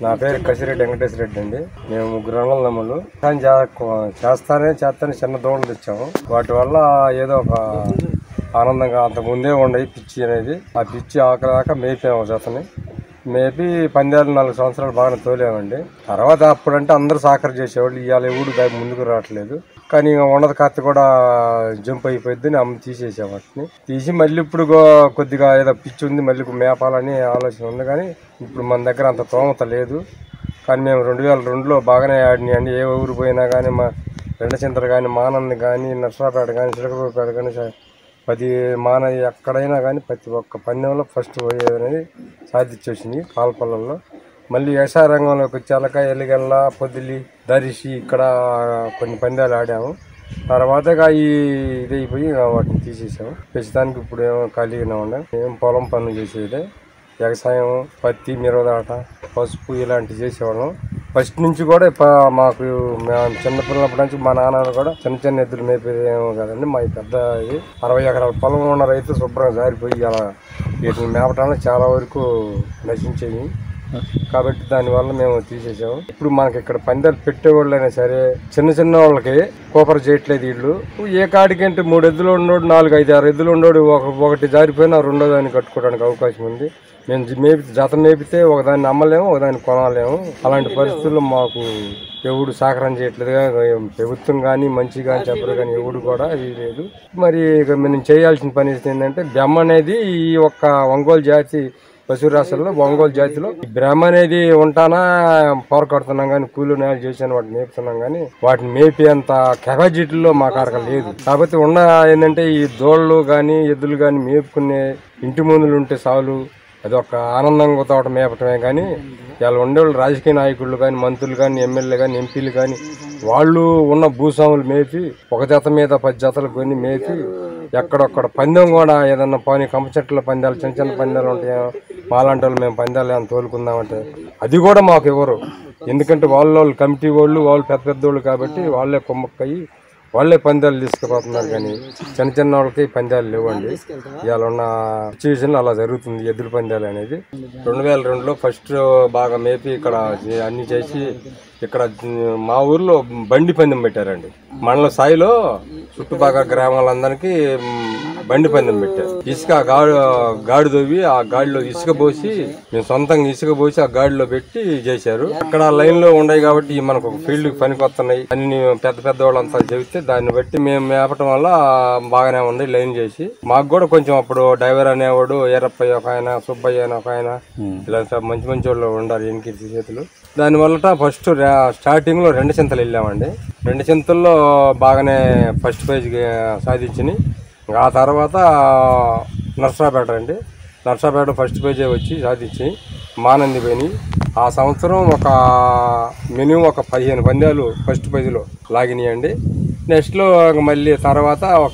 నా పేరు కసిరెడ్డి వెంకటేశ్వర రెడ్డి అండి మేము ముగ్గురు అన్నదమ్ములు కానీ చే- చేస్తానే చేస్తానే చిన్న దూడలు తెచ్చాము వాటి వల్ల ఏదో ఒక ఆనందంగా అంత ముందే ఉండేది పిచ్చి అనేది ఆ పిచ్చి ఆకలి దాకా మేపాము జతని మేపి పందాలు నాలుగు సంవత్సరాలు బాగానే తోలేమండి తర్వాత అప్పుడంటే అందరూ సాకర్ చేసేవాళ్ళు ఇవాళ ఎవడు దాని ముందుకు రావట్లేదు కానీ ఇక ఉన్నత కత్తి కూడా జంప్ అయిపోయింది అమ్మ తీసేసాం వాటిని తీసి మళ్ళీ ఇప్పుడు గో- కొద్దిగా ఏదో పిచ్చి ఉంది మళ్ళీ మేపాలని ఆలోచన ఉంది కానీ ఇప్పుడు మన దగ్గర అంత తోమత లేదు కానీ మేము రెండు వేల రెండులో బాగానే ఆడినాయండి ఏ ఊరు పోయినా కానీ మా రెండచింతలు కానీ మానంది కానీ నర్సరాపేట కానీ చిలకపేట కానీ స- పది మాన ఎక్కడైనా కానీ ప్రతి ఒక్క పందెంలో ఫస్ట్ పోయేది అనేది సాధించేసింది పాలపల్లెల్లో మళ్ళీ వ్యవసాయ రంగంలోకి వచ్చాక ఎల్లిగల్ల పొద్దులి దరిసి ఇక్కడ కొన్ని పందాలు ఆడాము తర్వాత ఇక ఈ ఇదైపోయి ఇక వాటిని తీసేసాము ప్రస్తుతానికి ఇప్పుడు ఏమో ఖాళీగానే ఉన్నాం ఏం పొలం పనులు చేసేదే వ్యవసాయం పత్తి మిరవదాట పసుపు ఇలాంటివి చేసేవాళ్ళం ఫస్ట్ నుంచి కూడా ప- మాకు మేము చిన్నపిల్లప్పటి నుంచి మా నాన్న కూడా చిన్న చిన్న ఎద్దులు మేపేదేమో కదండి మా పెద్ద ఇది అరవై ఎకరాల పొలం ఉన్న రైతు శుభ్రంగా జారిపోయి అలా వీటిని మేపటానికి చాలా వరకు నశించేవి కాబట్టి దానివల్ల మేము తీసేసాము ఇప్పుడు మనకి ఇక్కడ పందాలు పెట్టేవాళ్ళైనా సరే చిన్న చిన్న వాళ్ళకి కోపర్ చేయట్లేదు వీళ్ళు ఏ కాడికంటే మూడు ఎద్దులు ఉండోడు నాలుగు ఐదు ఆరు ఎద్దులు ఉండోడు ఒక ఒకటి జారిపోయినా రెండో దాన్ని కట్టుకోవడానికి అవకాశం ఉంది మేము జి- మేపి జత మేపితే ఒకదాన్ని అమ్మలేము ఒకదాన్ని కొనలేము అలాంటి పరిస్థితుల్లో మాకు ఎవడు సహకారం చేయట్లేదుగా ప్రభుత్వం కానీ మంచి కానీ చెప్పరు కానీ ఎవడు కూడా ఇది లేదు మరి ఇక మనం చేయాల్సిన పని ఏంటంటే బెమ్మ అనేది ఈ ఒక్క ఒంగోలు జాతి పశురాశుల్లో ఒంగోలు జాతిలో ఈ బ్రహ్మ అనేది ఉంటానా పోరకొడుతున్నాం కానీ కూలి నేల చేసాను వాటిని మేపుతున్నాం కానీ వాటిని మేపేంత కెపాసిటీలో మా కాడక లేదు కాబట్టి ఉన్న ఏంటంటే ఈ దోళ్ళు కానీ ఎద్దులు కానీ మేపుకునే ఇంటి ముందులు ఉంటే చాలు అది ఒక ఆనందంగా తోట మేపటమే కానీ ఇలా ఉండేవాళ్ళు రాజకీయ నాయకులు కానీ మంత్రులు కానీ ఎమ్మెల్యే కానీ ఎంపీలు కానీ వాళ్ళు ఉన్న భూస్వాములు మేపి ఒక జత మీద పది జతలు కొని మేపి ఎక్కడొక్కడ పందెం కూడా ఏదన్నా పని కంప చెట్ల పందాలు చిన్న చిన్న పందాలు ఉంటాయో మాలాంటి వాళ్ళు మేము పందాలు ఏమైనా తోలుకుందామంటే అది కూడా మాకు ఇవ్వరు ఎందుకంటే వాళ్ళ వాళ్ళు కమిటీ వాళ్ళు వాళ్ళు పెద్ద పెద్ద వాళ్ళు కాబట్టి వాళ్ళే కొమ్మక్కయ్యి వాళ్ళే పందాలు తీసుకుపోతున్నారు కానీ చిన్న చిన్న వాళ్ళకి పందాలు లేవండి ఇవాళ ఉన్న సిచ్యువేషన్ అలా జరుగుతుంది ఎద్దుల పందాలు అనేది రెండు వేల రెండులో ఫస్ట్ బాగా మేపి ఇక్కడ అన్ని చేసి ఇక్కడ మా ఊర్లో బండి పందెం పెట్టారండి మండల స్థాయిలో చుట్టుపక్కల గ్రామాలందరికీ మ్, బండి పందెం పెట్టారు ఇసుక ఆ గాడు గాడి తవ్వి ఆ గాడిలో ఇసుక పోసి మేము సొంతంగా ఇసుక పోసి ఆ గాడిలో పెట్టి చేశారు అక్కడ లైన్ లో ఉన్నాయి కాబట్టి మనకు ఒక ఫీల్డ్ పనికి వస్తున్నాయి అన్ని పెద్ద పెద్ద వాళ్ళంతా చెబితే దాన్ని బట్టి మేము మేపటం వల్ల బాగానే ఉంది లైన్ చేసి మాకు కూడా కొంచెం అప్పుడు డ్రైవర్ అనేవాడు ఏరప్పయ్య ఒక ఆయన సుబ్బయ్య అని ఒక ఆయన ఇలా మంచి మంచి వాళ్ళు ఉండాలి ఎన్కి చేతులు దాని వల్ల ఫస్ట్ స్టార్టింగ్ లో రెండు చింతలు వెళ్ళామండి రెండు చింతల్లో బాగానే ఫస్ట్ ప్రైజ్ సాధించినాయి ఆ తర్వాత నర్సరాపేట అండి నర్సరాపేట ఫస్ట్ పేజే వచ్చి సాధించి మానంది పోయి ఆ సంవత్సరం ఒక మినిమం ఒక పదిహేను పందాలు ఫస్ట్ పేజీలో లాగినాయండి నెక్స్ట్లో మళ్ళీ తర్వాత ఒక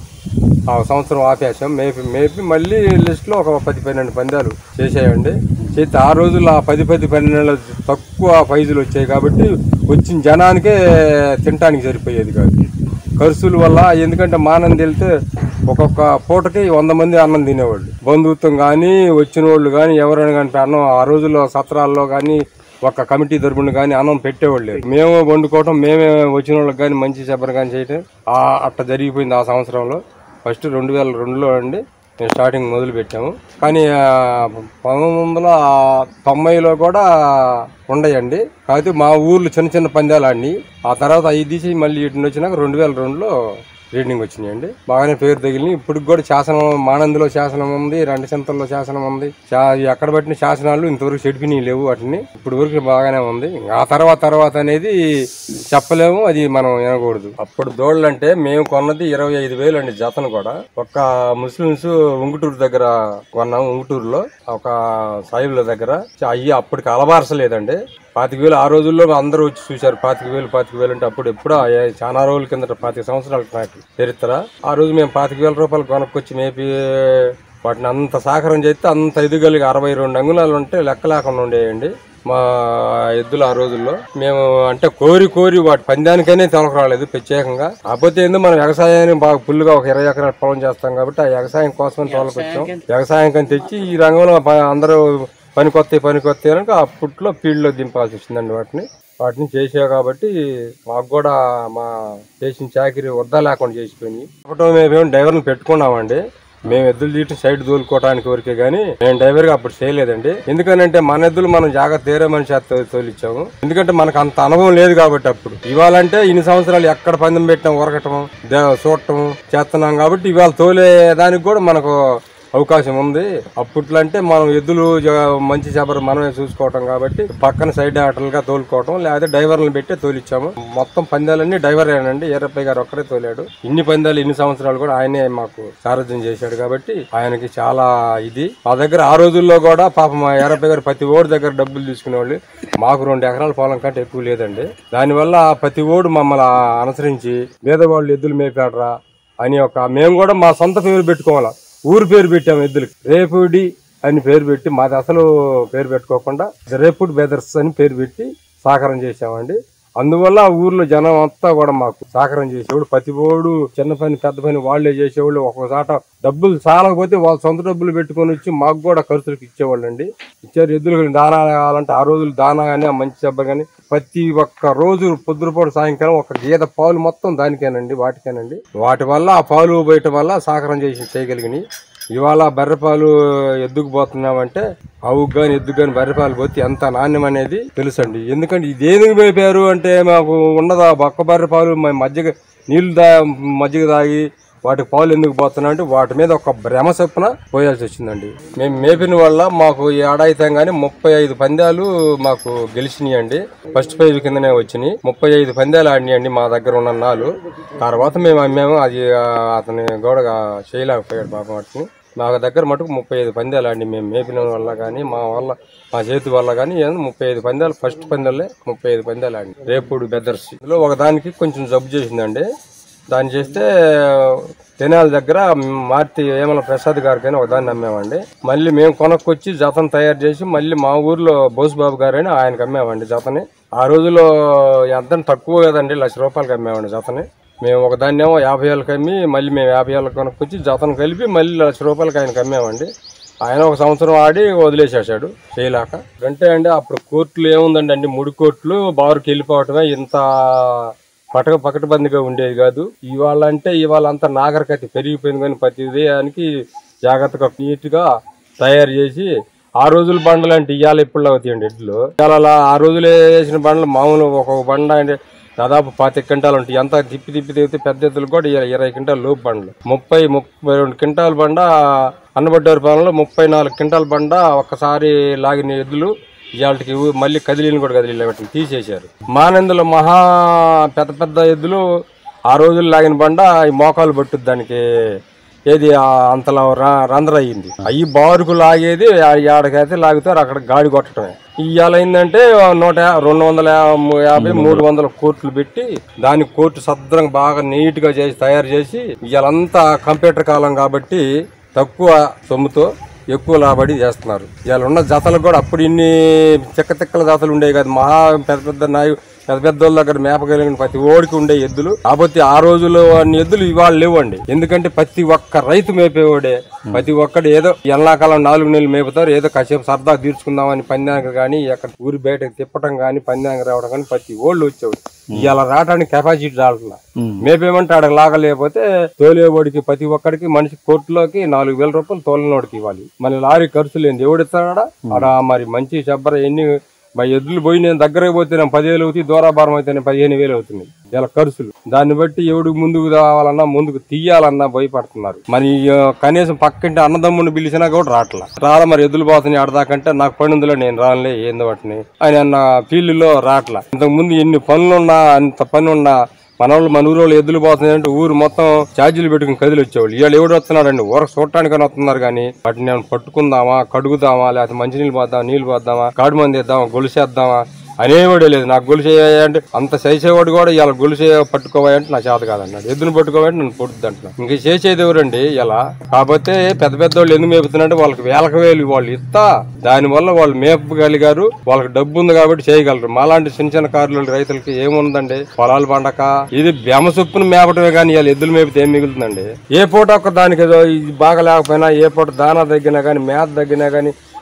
ఆ సంవత్సరం ఆపేసాం మేపి మేపి మళ్ళీ లిస్ట్లో ఒక పది పన్నెండు పందాలు చేసాయండి చేస్తే ఆ రోజుల్లో ఆ పది పది పన్నెండు తక్కువ ప్రైజులు వచ్చాయి కాబట్టి వచ్చిన జనానికే తినటానికి సరిపోయేది కాదు ఖర్చుల వల్ల ఎందుకంటే మానంది వెళ్తే ఒక్కొక్క పూటకి వంద మంది అన్నం తినేవాళ్ళు బంధుత్వం కానీ వచ్చిన వాళ్ళు కానీ ఎవరైనా కానీ అన్నం ఆ రోజుల్లో సత్రాల్లో కానీ ఒక కమిటీ తరపున కానీ అన్నం పెట్టేవాళ్ళు లేరు. మేము వండుకోవటం మేమే వచ్చిన వాళ్ళకి కానీ మంచి చెప్పరు కానీ చేయటం ఆ అట్ట జరిగిపోయింది ఆ సంవత్సరంలో ఫస్ట్ రెండు వేల రెండులో అండి మేము స్టార్టింగ్ మొదలు పెట్టాము కానీ ఆ, పంతొమ్మిది వందల తొంభైలో కూడా ఉండయండి కాకపోతే మా ఊర్లో చిన్న చిన్న పందాలు ఆడినాయి ఆ తర్వాత అవి తీసి మళ్ళీ ఇటు వచ్చినాక రెండు వేల రెండులో రీడింగ్ వచ్చినాయండి బాగానే పేరు తగిలినాయి ఇప్పుడు కూడా శాసనం మానందిలో శాసనం ఉంది రెండు చింతల్లో శాసనం ఉంది శా- ఎక్కడ పట్టిన శాసనాలు ఇంతవరకు చెడిపినవి లేవు వాటిని ఇప్పుడు వరకు బాగానే ఉంది ఆ తర్వాత తర్వాత అనేది చెప్పలేము అది మనం వినకూడదు అప్పుడు దోళ్ళు అంటే మేము కొన్నది ఇరవై ఐదు వేలు అండి జతను కూడా ఒక్క ముస్లిమ్స్ ఉంగుటూరు దగ్గర కొన్నాం ఉంగుటూరులో ఒక సాయిబుల దగ్గర అయ్యి అప్పటికి అలబార్చలేదండి పాతిక వేలు ఆ రోజుల్లో అందరూ వచ్చి చూశారు పాతిక వేలు పాతిక వేలు అంటే అప్పుడు ఎప్పుడో ఆ- చాలా రోజుల కిందట పాతిక సంవత్సరాల నాటి చరిత్ర ఆ రోజు మేము పాతిక వేల రూపాయలు కొనుక్కొచ్చి మేపి వాటిని అంత సాకరం చేస్తే అంత ఎదుగలిగి అరవై రెండు అంగుళాలు ఉంటే లెక్క లేకుండా ఉండేయండి మా ఎద్దులు ఆ రోజుల్లో మేము అంటే కోరి కోరి వాటి పందానికైనా తొలక రాలేదు ప్రత్యేకంగా కాకపోతే ఏందో మనం వ్యవసాయాన్ని బాగా ఫుల్గా ఒక ఇరవై ఎకరాల పొలం చేస్తాం కాబట్టి ఆ వ్యవసాయం కోసం తోలకొచ్చాం వ్యవసాయం కని తెచ్చి ఈ రంగంలో ప- అందరూ పని కొత్త పని కొత్త కనుక అప్పట్లో ఫీల్డ్లో దింపాల్సి వచ్చిందండి వాటిని వాటిని చేసావు కాబట్టి మాకు కూడా మా చేసిన చాకరీ వద్దా లేకుండా చేసిపోయినాయి అప్పట్లో మేమేమో డ్రైవర్ని పెట్టుకున్నామండి మేము ఎద్దులు తీటి సైడ్ దూలుకోవడానికి వరకే కానీ నేను డ్రైవర్ గా అప్పుడు చేయలేదండి ఎందుకనంటే మన ఎద్దులు మనం జాగ్రత్త తీరే మనిషి చేత తోలిచ్చాము ఎందుకంటే మనకు అంత అనుభవం లేదు కాబట్టి అప్పుడు ఇవాళంటే ఇన్ని సంవత్సరాలు ఎక్కడ పందెం పెట్టాం ఉరకటం దే- చూడటం చేస్తున్నాం కాబట్టి ఇవాళ తోలే దానికి కూడా మనకు అవకాశం ఉంది అప్పట్లో అంటే మనం ఎద్దులు జ- మంచి చేపలు మనమే చూసుకోవటం కాబట్టి పక్కన సైడ్ ఆటలుగా తోలుకోవటం లేదా డ్రైవర్లను పెట్టి తోలిచ్చాము మొత్తం పందాలన్నీ డ్రైవరేనండి ఈరప్పయ్య గారు ఒక్కడే తోలాడు ఇన్ని పందాలు ఇన్ని సంవత్సరాలు కూడా ఆయనే మాకు సారథ్యం చేశాడు కాబట్టి ఆయనకి చాలా ఇది మా దగ్గర ఆ రోజుల్లో కూడా పాప మా ఈరప్పయ్య గారు ప్రతి ఓడి దగ్గర డబ్బులు తీసుకునేవాళ్ళు మాకు రెండు ఎకరాల పొలం కంటే ఎక్కువ లేదండి దానివల్ల ప్రతి ఓడు మమ్మల్ని అనుసరించి పేదవాళ్ళు ఎద్దులు మేపాడరా అని ఒక మేము కూడా మా సొంత పేరు పెట్టుకోవాలా ఊరు పేరు పెట్టాము ఎద్దులకి రేపుడి అని పేరు పెట్టి మాది అసలు పేరు పెట్టుకోకుండా రేపుడ్ బెదర్స్ అని పేరు పెట్టి సాకారం చేసామండి అందువల్ల ఆ ఊర్లో జనం అంతా కూడా మాకు సహకారం చేసేవాడు ప్రతి ఓడు చిన్న పని పెద్ద పని వాళ్ళే చేసేవాళ్ళు ఒక్కొక్కసాట డబ్బులు చాలకపోతే వాళ్ళ సొంత డబ్బులు పెట్టుకొని వచ్చి మాకు కూడా ఖర్చులకు ఇచ్చేవాళ్ళు అండి ఇచ్చారు ఎద్దులకు దానా కావాలంటే ఆ రోజులు దానా కానీ ఆ మంచి దెబ్బ కానీ ప్రతి ఒక్క రోజు పొద్దుపూట సాయంకాలం ఒక గీత పాలు మొత్తం దానికేనండి వాటికేనండి వాటి వల్ల ఆ పాలు బయట వల్ల సహకారం చేసి చేయగలిగినాయి ఇవాళ బర్రెపాలు ఎద్దుకు పోతున్నామంటే ఆవుకు కానీ ఎద్దుకు కానీ బర్రెపాలు పోతే ఎంత నాణ్యం అనేది తెలుసండి ఎందుకంటే ఇది దేనికి పోయిపోయారు అంటే మాకు ఉండదా బొక్క బర్రెపాలు మ- మజ్జిగ నీళ్లు దా మజ్జిగ తాగి వాటికి పాలు ఎందుకు పోతున్నా అంటే వాటి మీద ఒక భ్రమ చొప్పున పోయాల్సి వచ్చిందండి మేము మేపిన వల్ల మాకు ఈ ఆడాయితం కానీ ముప్పై ఐదు పందాలు మాకు గెలిచినాయండి ఫస్ట్ ప్రైజ్ కిందనే వచ్చినాయి ముప్పై ఐదు పందాలు ఆడినాయండి మా దగ్గర ఉన్న నాలు తర్వాత మేము అమ్మాము అది ఆ, అతని గోడగా చేయలేకపోయాడు పాపం వాటిని మా దగ్గర మటుకు ముప్పై ఐదు పందాలు ఆడి మేము మేపిన వల్ల కానీ మా వల్ల మా చేతి వల్ల కానీ ఏదో ముప్పై ఐదు పందాలు ఫస్ట్ పందాలే ముప్పై ఐదు పందాలు ఆడి రేపుడు బెదర్స్ ఇందులో ఒకదానికి కొంచెం జబ్బు చేసిందండి దాన్ని చేస్తే తెనాల దగ్గర మార్తి ఏమల ప్రసాద్ గారికైనా ఒకదాన్ని అమ్మామండి మళ్ళీ మేము కొనక్కొచ్చి జతను తయారు చేసి మళ్ళీ మా ఊర్లో బోసుబాబు గారని ఆయనకి అమ్మామండి జతని ఆ రోజులో ఎంత తక్కువ కదండి లక్ష రూపాయలకి అమ్మామండి జతని మేము ఒక దాన్ని ఏమో యాభై ఏళ్ళకి అమ్మి మళ్ళీ మేము యాభై ఏళ్ళకి కొనుక్కొచ్చి జతను కలిపి మళ్ళీ లక్ష రూపాయలకి ఆయనకి అమ్మామండి ఆయన ఒక సంవత్సరం ఆడి వదిలేసేసాడు చేయలేక అంటే అండి అప్పుడు కోర్టులు ఏముందండి అండి మూడు కోర్టులు బారుకి వెళ్ళిపోవటమే ఇంత పటక పకటబందిగా ఉండేది కాదు ఇవాళ అంటే ఇవాళ అంతా నాగరికత పెరిగిపోయింది కానీ ప్రతి ఉదయానికి జాగ్రత్తగా నీట్గా తయారు చేసి ఆ రోజుల బండలు అంటే ఇవాళ ఇప్పుడు అవుతాయండి ఎడ్లు ఇవాళ ఆ రోజులు వేసిన బండలు మామూలు ఒక్కొక్క బండ అంటే దాదాపు పాతి క్వింటాలు ఉంటాయి ఎంత తిప్పి తిప్పి తిప్పితే పెద్ద ఎద్దులు కూడా ఇరవై- ఇరవై క్వింటాల్ లోపు బండ్లు ముప్పై ముప్పై రెండు క్వింటాల్ బండ అన్నబడ్డారు పాలనలో ముప్పై నాలుగు క్వింటాల్ బండ ఒక్కసారి లాగిన ఎద్దులు ఇవాళకి మళ్ళీ కదిలిని కూడా కదిలి వాటిని తీసేశారు మానందులో మహా పెద్ద పెద్ద ఎద్దులు ఆ రోజులు లాగిన బండ ఈ మోకాలు పట్టుద్ది దానికి ఏది ఆ అంతలా ర- రంధ్ర అయ్యింది అవి బారుకు లాగేది ఆ- ఆడకైతే లాగుతారు అక్కడ గాడి కొట్టడమే ఇవాళ ఏంటంటే నూట యా- రెండు వందల యా- యాభై మూడు వందల కోట్లు పెట్టి దాని కోర్టు సద్రంగా బాగా నీట్ గా చేసి తయారు చేసి ఇవాళంతా కంప్యూటర్ కాలం కాబట్టి తక్కువ సొమ్ముతో ఎక్కువ లాభడి చేస్తున్నారు ఇవాళ ఉన్న జతలు కూడా అప్పుడు ఇన్ని చెక్క తిక్కల జాతలు ఉండేవి కదా మహా పెద్ద పెద్ద నాయు పెద్ద పెద్ద వాళ్ళ దగ్గర మేపగలిగిన ప్రతి ఓడికి ఉండే ఎద్దులు కాకపోతే ఆ రోజుల్లో అన్ని ఎద్దులు ఇవాళ లేవండి ఎందుకంటే ప్రతి ఒక్క రైతు మేపేవాడే ప్రతి ఒక్కడు ఏదో ఎండాకాలం నాలుగు నెలలు మేపుతారు ఏదో కాసేపు సరదా తీర్చుకుందామని పందానికి కానీ ఎక్కడ ఊరి బయటకు తిప్పటం కానీ పందానికి రావడం కానీ ప్రతి ఓళ్ళు వచ్చేవాడు ఇవాళ రావడానికి కెపాసిటీ రావట్లా మేపేమంటే ఆడ లాగలేకపోతే తోలేవాడికి ప్రతి ఒక్కడికి మనిషి కోర్టులోకి నాలుగు వేల రూపాయలు తోలినోడికి ఇవ్వాలి మళ్ళీ లారీ ఖర్చు లేని ఎవడిస్తాడా ఆడ మరి మంచి చెప్పర ఎన్ని మా ఎద్దులు పోయి నేను దగ్గరకు పోతే నేను పదివేలు అవుతాయి దూరాభారం అయితే నేను పదిహేను వేలు అవుతుంది ఇలా ఖర్చులు దాన్ని బట్టి ఎవడు ముందుకు రావాలన్నా ముందుకు తీయాలన్నా భయపడుతున్నారు మరి ఆ, కనీసం పక్కింటి అన్నదమ్ముని పిలిచినా కూడా రావట్లా రాలా మరి ఎద్దులు పోతున్నాయి ఆడదాకంటే నాకు పనుందిలో నేను రానులే ఏందో వాటిని ఆయన అన్న ఫీల్డ్లో రావట్లా ఇంతకు ముందు ఎన్ని పనులున్నా అంత పని ఉన్నా మన వాళ్ళు మన ఊరు వాళ్ళు ఎద్దులు పోతున్నాయంటే ఊరు మొత్తం ఛార్జీలు పెట్టుకుని కదిలి వచ్చేవాళ్ళు ఇవాళ ఎవడు వస్తున్నాడండి ఊరకు చూడటానికని వస్తున్నారు కానీ వాటిని నేను పట్టుకుందామా కడుగుదామా లేకపోతే మంచినీళ్ళు పోద్దామా నీళ్ళు పోద్దామా కాడు మంది ఇద్దామా గొలుసేద్దామా అనేవాడే లేదు నాకు గొలుసు అంటే అంత చేసేవాడు కూడా ఇలా గొలుసు పట్టుకోవాలంటే నా చేత కాదన్నాడు ఎద్దును పట్టుకోవాలంటే నన్ను పొడుద్ది అంటున్నాడు ఇంక చేసేది ఎవరండి ఇలా కాకపోతే పెద్ద పెద్ద వాళ్ళు ఎందుకు మేపుతున్నట్టు వాళ్ళకి వేలకు వేలు వాళ్ళు ఇస్తా దానివల్ల వాళ్ళు మేపగలిగారు వాళ్ళకి డబ్బు ఉంది కాబట్టి చేయగలరు మాలాంటి చిన్న చిన్న కార్లు రైతులకి ఏముందండి పొలాలు పండక ఇది బెమ చొప్పున మేపటమే కానీ ఇవాళ ఎద్దులు మేపితే ఏం మిగులుతుందండి ఏ పూట ఒక్క దానికి ఏదో ఇది బాగా లేకపోయినా ఏ పూట దానా తగ్గినా కానీ మేత తగ్గినా కానీ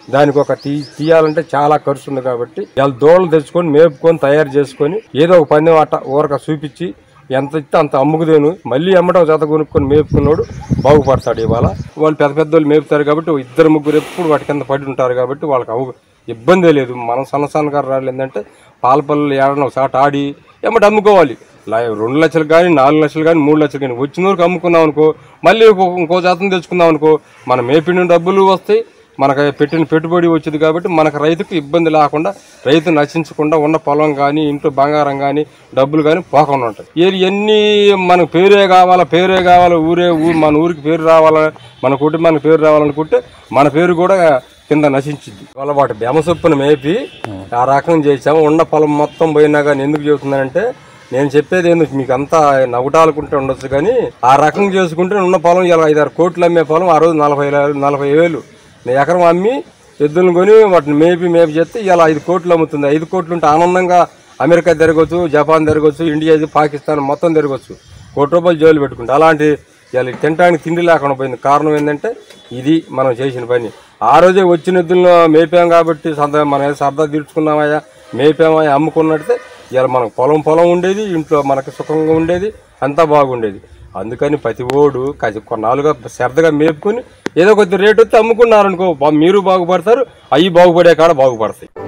దానికి ఒక తీ తీయాలంటే చాలా ఖర్చు ఉంది కాబట్టి వాళ్ళ దోళ్ళు తెచ్చుకొని మేపుకొని తయారు చేసుకొని ఏదో ఒక పందెం ఆట ఊరక చూపించి ఎంత ఇస్తే అంత అమ్ముకుదేను మళ్ళీ అమ్మటం జత కొనుక్కొని మేపుకున్నాడు బాగుపడతాడు ఇవాళ వాళ్ళు పెద్ద పెద్ద వాళ్ళు మేపుతారు కాబట్టి ఓ ఇద్దరు ముగ్గురు ఎప్పుడు వాటి కింద పడి ఉంటారు కాబట్టి వాళ్ళకి అవు ఇబ్బందే లేదు మనం సన్న సన్నకారు రాళ్ళు ఏంటంటే పాల పళ్ళు ఏడన ఒకసారి ఆడి ఎమ్మటి అమ్ముకోవాలి లా- రెండు లక్షలు కానీ నాలుగు లక్షలు కానీ మూడు లక్షలు కానీ వచ్చిన వరకు అమ్ముకున్నాం అనుకో మళ్ళీ ఇంకో- ఇంకో జాతం తెచ్చుకుందాం అనుకో మన మేపిన డబ్బులు వస్తాయి మనకు పెట్టిన పెట్టుబడి వచ్చింది కాబట్టి మనకు రైతుకు ఇబ్బంది లేకుండా రైతు నశించకుండా ఉన్న పొలం కానీ ఇంట్లో బంగారం కానీ డబ్బులు కానీ పోకుండా ఉంటాయి ఏది ఎన్ని మనకు పేరే కావాలా పేరే కావాలా ఊరే ఊరు మన ఊరికి పేరు రావాలా మన కుటుంబానికి పేరు రావాలనుకుంటే మన పేరు కూడా కింద నశించింది వాళ్ళ వాటి బెమ చొప్పున మేపి ఆ రకం చేసాము ఉన్న పొలం మొత్తం పోయినా కానీ ఎందుకు చెబుతున్నానంటే నేను చెప్పేది ఏంది మీకు అంతా నవ్వుటాలకుంటే ఉండొచ్చు కానీ ఆ రకం చేసుకుంటే ఉన్న పొలం ఇలా ఐదారు కోట్లు అమ్మే పొలం ఆ రోజు నలభై వే- నలభై వేలు నేను ఎకరం అమ్మి ఎద్దులను కొని వాటిని మేపి మేపి చేస్తే ఇలా ఐదు కోట్లు అమ్ముతుంది ఐదు కోట్లు ఉంటే ఆనందంగా అమెరికా తిరగచ్చు జపాన్ తిరగచ్చు ఇండియా పాకిస్తాన్ మొత్తం తిరగచ్చు కోటి రూపాయలు జోలు పెట్టుకుంటే అలాంటి ఇలా తినడానికి తిండి లేకుండా పోయింది కారణం ఏంటంటే ఇది మనం చేసిన పని ఆ రోజే వచ్చిన ఎద్దులను మేపాం కాబట్టి సరదా మనం ఏదో సరదా తీర్చుకున్నామయ్యా మేపామయ్యా అమ్ముకున్నట్టే ఇలా మనకు పొలం పొలం ఉండేది ఇంట్లో మనకు సుఖంగా ఉండేది అంతా బాగుండేది అందుకని ప్రతి ఓడు కాసి కొన్నాళ్ళుగా శ్రద్ధగా మేపుకొని ఏదో కొద్ది రేటు వస్తే అమ్ముకున్నారనుకో బా- మీరు బాగుపడతారు అవి బాగుపడే కాడ బాగుపడతాయి